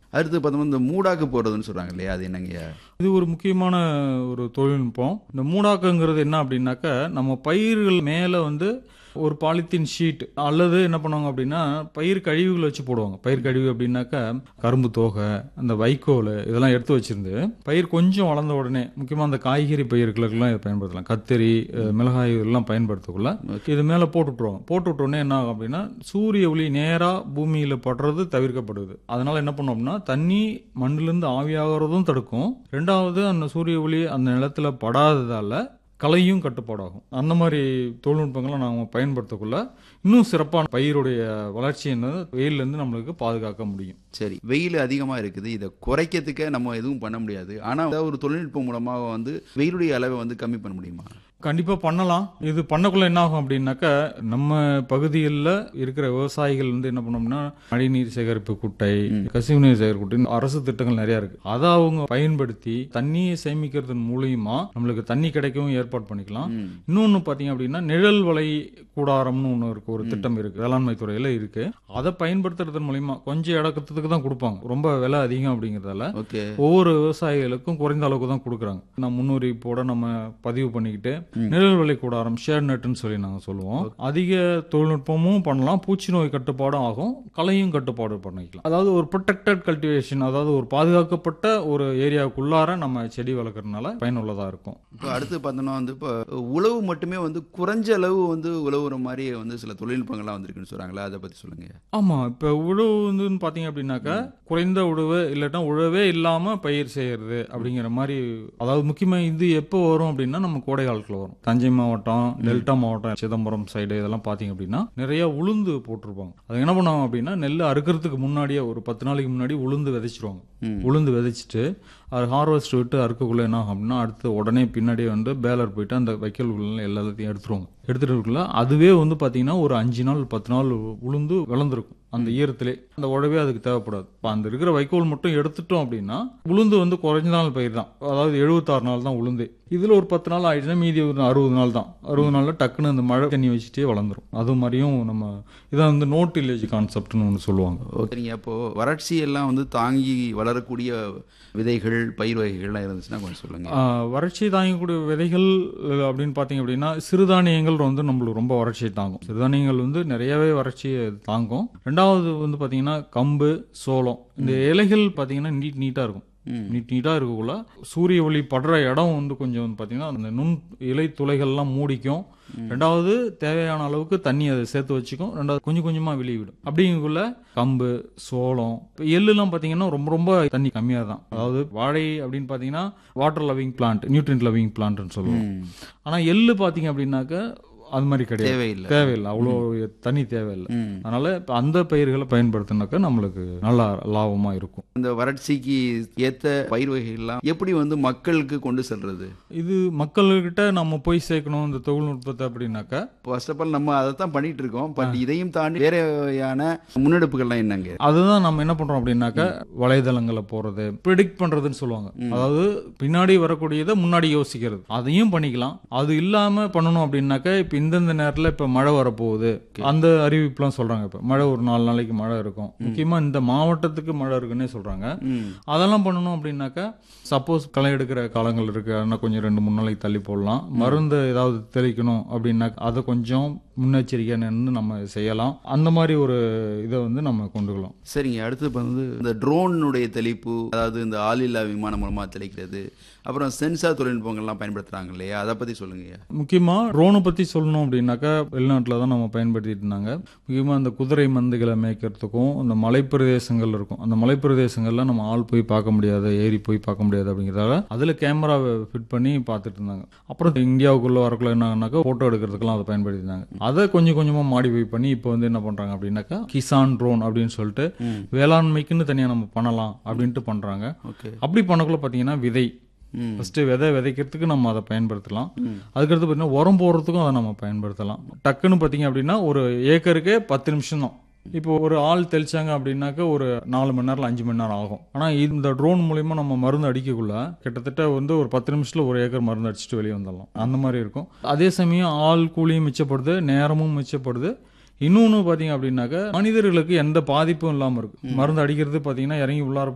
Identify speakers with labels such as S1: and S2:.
S1: அடுத்து பார்த்தோம்னா இந்த மூடாக்கு போடுறதுன்னு சொல்றாங்க இல்லையா அது என்னங்கய்யா
S2: இது ஒரு முக்கியமான ஒரு தொழில்நுட்பம் இந்த மூடாக்கங்கிறது என்ன அப்படின்னாக்கா நம்ம பயிர்கள் மேலே வந்து ஒரு பாலித்தீன் ஷீட் அல்லது என்ன பண்ணுவாங்க அப்படின்னா பயிர் கழிவுகள் வச்சு போடுவாங்க பயிர் கழிவு அப்படின்னாக்கா கரும்பு தோகை அந்த வைக்கோல் இதெல்லாம் எடுத்து வச்சிருந்து பயிர் கொஞ்சம் வளர்ந்த உடனே முக்கியமாக அந்த காய்கறி பயிர்களுக்கெல்லாம் இதை பயன்படுத்தலாம் கத்திரி அஹ், மிளகாய் இதெல்லாம் பயன்படுத்தக்குள்ள இது மேலே போட்டு விட்ருவாங்க போட்டு விட்டோடனே என்ன ஆகும் அப்படின்னா சூரிய ஒளி நேராக பூமியில் படுறது தவிர்க்கப்படுது அதனால என்ன பண்ணோம் அப்படின்னா தண்ணி மண்ணிலிருந்து ஆவியாகிறதும் தடுக்கும் ரெண்டாவது அந்த சூரிய ஒளி அந்த நிலத்துல படாததால களையும் கட்டுப்பாடாகும் அந்த மாதிரி தொழில்நுட்பங்களை நாம் பயன்படுத்தக்குள்ள இன்னும் சிறப்பான பயிருடைய வளர்ச்சியை வெயிலிருந்து நம்மளுக்கு பாதுகாக்க முடியும்
S1: சரி வெயில் அதிகமா இருக்குது இதை குறைக்கிறதுக்கு நம்ம எதுவும் பண்ண முடியாது ஆனா ஏதாவது ஒரு தொழில்நுட்பம் மூலமாக வந்து வெயிலுடைய அளவை வந்து கம்மி பண்ண முடியுமா
S2: கண்டிப்பா பண்ணலாம் இது பண்ணக்குள்ள என்ன ஆகும் அப்படின்னாக்கா நம்ம பகுதிகளில் இருக்கிற விவசாயிகள் வந்து என்ன பண்ணோம்னா மழைநீர் சேகரிப்பு குட்டை கசிவு நீர் சேகரிப்பு குட்டை இந்த அரசு திட்டங்கள் நிறைய இருக்கு அதை அவங்க பயன்படுத்தி தண்ணியை சேமிக்கிறதன் மூலியமா நம்மளுக்கு தண்ணி கிடைக்கவும் ஏற்பாடு பண்ணிக்கலாம்
S1: ம்.
S2: இன்னொன்னு பாத்தீங்க அப்படின்னா நிழல் வலை கூடாரம்னு ஒன்று இருக்கு ஒரு திட்டம் இருக்கு வேளாண்மை துறையில இருக்கு அதை பயன்படுத்துறதன் மூலியமா கொஞ்சம் இடக்கத்துக்கு தான் கொடுப்பாங்க ரொம்ப விலை அதிகம் அப்படிங்கறதால
S1: ஓகே
S2: ஒவ்வொரு விவசாயிகளுக்கும் குறைந்த அளவுக்கு தான் கொடுக்குறாங்க நான் முன்னுரிப்போட நம்ம பதிவு பண்ணிக்கிட்டு நிழல் விலை கூடாரம் ஷேர் நெட்னு சொல்லி நாங்கள் சொல்லுவோம் அதிக தொழில்நுட்பமும் பண்ணலாம் பூச்சி நோய் கட்டுப்பாடும் ஆகும் களையும் கட்டுப்பாடு பண்ணிக்கலாம் அதாவது ஒரு ப்ரொடெக்டட் கல்டிவேஷன் அதாவது ஒரு பாதுகாக்கப்பட்ட ஒரு ஏரியாவுக்குள்ளார நம்ம செடி வளர்க்கறதுனால பயனுள்ளதா இருக்கும்
S1: இப்போ அடுத்து பார்த்தோம்னா வந்து இப்போ உழவு மட்டுமே வந்து குறைஞ்ச அளவு வந்து உழவுற மாதிரி வந்து சில தொழில்நுட்பங்கள்லாம் வந்திருக்குன்னு சொல்றாங்களா அதை பத்தி சொல்லுங்க
S2: ஆமா இப்ப உழவு வந்து பாத்தீங்க அப்படின்னாக்கா குறைந்த உழவு இல்லாட்டா உழவே இல்லாம பயிர் செய்யறது அப்படிங்கிற மாதிரி அதாவது முக்கியமா இது எப்போ வரும் அப்படின்னா நம்ம கோடை காலத்துல வரும் தஞ்சை மாவட்டம் டெல்டா மாவட்டம் சிதம்பரம் சைடு இதெல்லாம் பாத்தீங்க அப்படின்னா நிறைய உளுந்து போட்டிருப்பாங்க அது என்ன பண்ணுவாங்க அப்படின்னா நெல் அறுக்கிறதுக்கு முன்னாடியே ஒரு பத்து நாளைக்கு முன்னாடி உளுந்து விதைச்சிருவாங்க
S1: ம்.
S2: உளுந்து விதைச்சிட்டு அது ஹார்வெஸ்ட் விட்டு அறுக்கக்குள்ள என்ன ஆகும் அப்படின்னா அடுத்து உடனே பின்னாடியே வந்து பேலர் போயிட்டு அந்த வைக்கல் உள்ள எல்லாத்தையும் எடுத்துருவாங்க எடுத்துட்டு இருக்குள்ள அதுவே வந்து பாத்தீங்கன்னா ஒரு அஞ்சு நாள் பத்து நாள் உளுந்து விளந்திருக்கும் அந்த ஈரத்திலே அந்த உழவே அதுக்கு தேவைப்படாது இப்போ அந்த இருக்கிற வைக்கோல் மட்டும் எடுத்துட்டோம் அப்படின்னா உளுந்து வந்து குறைஞ்ச நாள் பயிர் தான் அதாவது எழுபத்தாறு நாள் தான் உளுந்து இதுல ஒரு பத்து நாள் ஆயிடுச்சுன்னா மீதி ஒரு அறுபது நாள் தான் அறுபது நாள்ல டக்குன்னு அந்த மழை தண்ணி வச்சுட்டே வளர்ந்துரும் அது மாதிரியும் நம்ம இதான் வந்து நோட் வில்லேஜ் கான்செப்ட்னு ஒன்று சொல்லுவாங்க
S1: சரிங்க அப்போ வறட்சி எல்லாம் வந்து தாங்கி வளரக்கூடிய விதைகள் பயிர் வகைகள்லாம் இருந்துச்சுன்னா கொஞ்சம் சொல்லுங்க
S2: ஆஹ் வறட்சி தாங்கக்கூடிய விதைகள் அஹ், அப்படின்னு பார்த்தீங்க அப்படின்னா சிறுதானியங்கள் வந்து நம்மளுக்கு ரொம்ப வறட்சியை தாங்கும் சிறுதானியங்கள் வந்து நிறையவே வறட்சியை தாங்கும் ரெண்டாவது வந்து பார்த்தீங்கன்னா கம்பு சோளம் இந்த இலைகள் பார்த்தீங்கன்னா நீட் நீட்டாக இருக்கும்
S1: ம்.
S2: நீட் நீட்டாக இருக்கக்குள்ள சூரிய ஒளி படுற இடம் வந்து கொஞ்சம் வந்து பார்த்தீங்கன்னா அந்த நுண் இலை துளைகள்லாம் மூடிக்கும் ரெண்டாவது தேவையான அளவுக்கு தண்ணி அதை சேர்த்து வச்சுக்கும் ரெண்டாவது கொஞ்சம் கொஞ்சமா வெளியே விடும் அப்படிங்கக்குள்ள கம்பு சோளம் இப்போ எள்ளுலாம் பார்த்தீங்கன்னா ரொம்ப ரொம்ப தண்ணி கம்மியாக தான் அதாவது வாழை அப்படின்னு பார்த்தீங்கன்னா water loving plant nutrient loving பிளான்ட்னு சொல்லுவோம்
S1: ம்.
S2: ஆனால் எள்ளு பார்த்தீங்க அப்படின்னாக்க அது மாதிரி கிடையாது
S1: தேவையில்லை
S2: தேவையில்லை அவ்வளோ தண்ணி தேவையில்லை
S1: ம்.
S2: அதனால இப்போ அந்த பயிர்களை பயன்படுத்தினாக்க நம்மளுக்கு நல்லா லாபமா இருக்கும்
S1: இந்த வறட்சிக்கு ஏத்த பயிர் வகைகள்லாம் எப்படி வந்து மக்களுக்கு கொண்டு செல்றது
S2: இது மக்கள்கிட்ட நம்ம போய் சேர்க்கணும் இந்த தொழில்நுட்பத்தை அப்படின்னாக்கா
S1: ஃபர்ஸ்ட் ஆஃப் ஆல் நம்ம அதை தான் பண்ணிட்டு இருக்கோம் பட் இதையும் தாண்டி வேறையான முன்னெடுப்புகள்லாம் என்னங்க
S2: அதுதான் நம்ம என்ன பண்றோம் அப்படின்னாக்கா வலைதளங்களை போறது ப்ரிடிக்ட் பண்றதுன்னு சொல்லுவாங்க அதாவது பின்னாடி வரக்கூடியதை முன்னாடி யோசிக்கிறது அதையும் பண்ணிக்கலாம் அது இல்லாம பண்ணணும் அப்படின்னாக்கா இப்ப இந்தந்த நேரத்துல இப்ப மழை வரப்போகுது அந்த அறிவிப்புலாம் சொல்றாங்க இப்ப மழை ஒரு நாலு நாளைக்கு மழை இருக்கும் முக்கியமா இந்த மாவட்டத்துக்கு மழை இருக்குன்னே சொல்றாங்க
S1: ம்.
S2: அதெல்லாம் பண்ணணும் அப்படின்னாக்கா சப்போஸ் களை எடுக்கிற காலங்கள் இருக்கு அதனால் கொஞ்சம் ரெண்டு மூணு நாளைக்கு தள்ளி போடலாம் மருந்து ஏதாவது தெளிக்கணும் அப்படின்னா அதை கொஞ்சம் முன்னெச்சரிக்கை நின்று நம்ம செய்யலாம் அந்த மாதிரி ஒரு இதை வந்து நம்ம கொண்டுக்கலாம்
S1: சரிங்க அடுத்து இப்ப வந்து இந்த ட்ரோனுடைய தெளிப்பு அதாவது இந்த ஆளில்லா விமானம் மூலமா தெளிக்கிறது அப்புறம் சென்சார் தொழில்நுட்பங்கள்லாம் பயன்படுத்துறாங்க இல்லையா அதை பத்தி சொல்லுங்க
S2: முக்கியமா ட்ரோனை பத்தி சொல்லணும் அப்படின்னாக்கா வெளிநாட்டில் தான் நம்ம பயன்படுத்திட்டு இருந்தாங்க முக்கியமா அந்த குதிரை மந்தைகளை மேய்க்கிறதுக்கும் அந்த மலைப்பிரதேசங்கள் இருக்கும் அந்த மலைப்பிரதேசங்கள்ல நம்ம ஆள் போய் பார்க்க முடியாது ஏறி போய் பார்க்க முடியாது அப்படிங்கிறதால அதுல கேமராவை ஃபிட் பண்ணி பார்த்துட்டு இருந்தாங்க அப்புறம் இந்தியாவுக்குள்ள வரக்குள்ள என்னன்னாக்கா போட்டோ எடுக்கிறதுக்கெல்லாம் அதை பயன்படுத்தினாங்க அதை கொஞ்சம் கொஞ்சமா மாடிஃபை பண்ணி இப்போ வந்து என்ன பண்றாங்க அப்படின்னாக்கா கிசான் ட்ரோன் அப்படின்னு சொல்லிட்டு வேளாண்மைக்குன்னு தனியா நம்ம பண்ணலாம் அப்படின்ட்டு பண்றாங்க
S1: ஓகே
S2: அப்படி பண்ணக்குள்ள பாத்தீங்கன்னா விதை
S1: ம்.
S2: ஃபர்ஸ்ட் விதை விதைக்கிறதுக்கு நம்ம அதை பயன்படுத்தலாம் அதுக்கடுத்து பார்த்தீங்கன்னா உரம் போடுறதுக்கும் அதை நம்ம பயன்படுத்தலாம் டக்குன்னு பார்த்தீங்க அப்படின்னா ஒரு ஏக்கருக்கு பத்து நிமிஷம் தான் இப்போ ஒரு ஆள் தெளிச்சாங்க அப்படின்னாக்க ஒரு நாலு மணி நேரம் அஞ்சு மணி நேரம் ஆகும் ஆனால் இந்த ட்ரோன் மூலியமா நம்ம மருந்து அடிக்கக்குள்ள கிட்டத்தட்ட வந்து ஒரு பத்து நிமிஷத்துல ஒரு ஏக்கர் மருந்து அடிச்சுட்டு வெளியே வந்துடலாம் அந்த மாதிரி இருக்கும் அதே சமயம் ஆள் கூலியும் மிச்சப்படுது நேரமும் மிச்சப்படுது இன்னொன்று பார்த்தீங்க அப்படின்னாக்க மனிதர்களுக்கு எந்த பாதிப்பும் இல்லாமல் இருக்கு மருந்து அடிக்கிறது பார்த்தீங்கன்னா இறங்கி உள்ளார